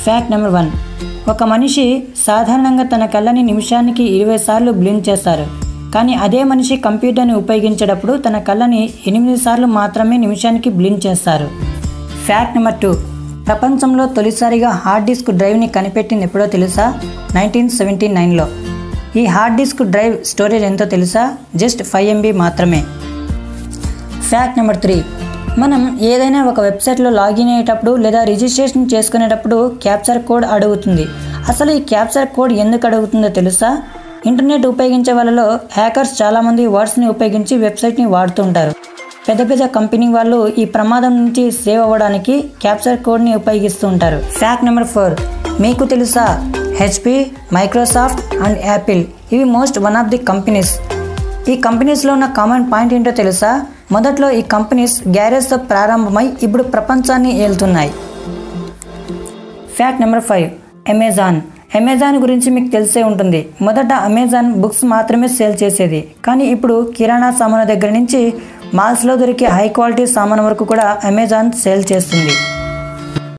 fact number one ఒక మనిషి సాధారణంగా తన కళ్ళని నిమిషానికి ఇరవై సార్లు బ్లింక్ చేస్తారు కానీ అదే మనిషి కంప్యూటర్ని ఉపయోగించేటప్పుడు తన కళ్ళని ఎనిమిది సార్లు మాత్రమే నిమిషానికి బ్లింక్ చేస్తారు ఫ్యాక్ట్ నెంబర్ టూ ప్రపంచంలో తొలిసారిగా హార్డ్ డిస్క్ డ్రైవ్ని కనిపెట్టింది ఎప్పుడో తెలుసా నైన్టీన్ సెవెంటీ నైన్లో ఈ హార్డ్ డిస్క్ డ్రైవ్ స్టోరేజ్ ఎంతో తెలుసా జస్ట్ ఫైవ్ ఎంబీ మాత్రమే ఫ్యాక్ట్ నెంబర్ త్రీ మనం ఏదైనా ఒక వెబ్సైట్లో లాగిన్ అయ్యేటప్పుడు లేదా రిజిస్ట్రేషన్ చేసుకునేటప్పుడు క్యాప్చర్ కోడ్ అడుగుతుంది అసలు ఈ క్యాప్చర్ కోడ్ ఎందుకు అడుగుతుందో తెలుసా ఇంటర్నెట్ ఉపయోగించే వాళ్ళలో హ్యాకర్స్ చాలామంది వర్డ్స్ని ఉపయోగించి వెబ్సైట్ని వాడుతుంటారు పెద్ద పెద్ద కంపెనీ వాళ్ళు ఈ ప్రమాదం నుంచి సేవ్ అవ్వడానికి క్యాప్చర్ కోడ్ని ఉపయోగిస్తూ ఉంటారు ఫ్యాక్ట్ నెంబర్ ఫోర్ మీకు తెలుసా హెచ్పి మైక్రోసాఫ్ట్ అండ్ యాపిల్ ఇవి most one of the companies ఈ కంపెనీస్లో ఉన్న కామన్ పాయింట్ ఏంటో తెలుసా మొదట్లో ఈ కంపెనీస్ గ్యారేజ్తో ప్రారంభమై ఇప్పుడు ప్రపంచాన్ని ఏలుతున్నాయి fact number five Amazon Amazon గురించి మీకు తెలిసే ఉంటుంది మొదట అమెజాన్ బుక్స్ మాత్రమే సేల్ చేసేది కానీ ఇప్పుడు కిరాణా సామాను దగ్గర నుంచి మాల్స్లో దొరికే హై క్వాలిటీ సామాను వరకు కూడా అమెజాన్ సేల్ చేస్తుంది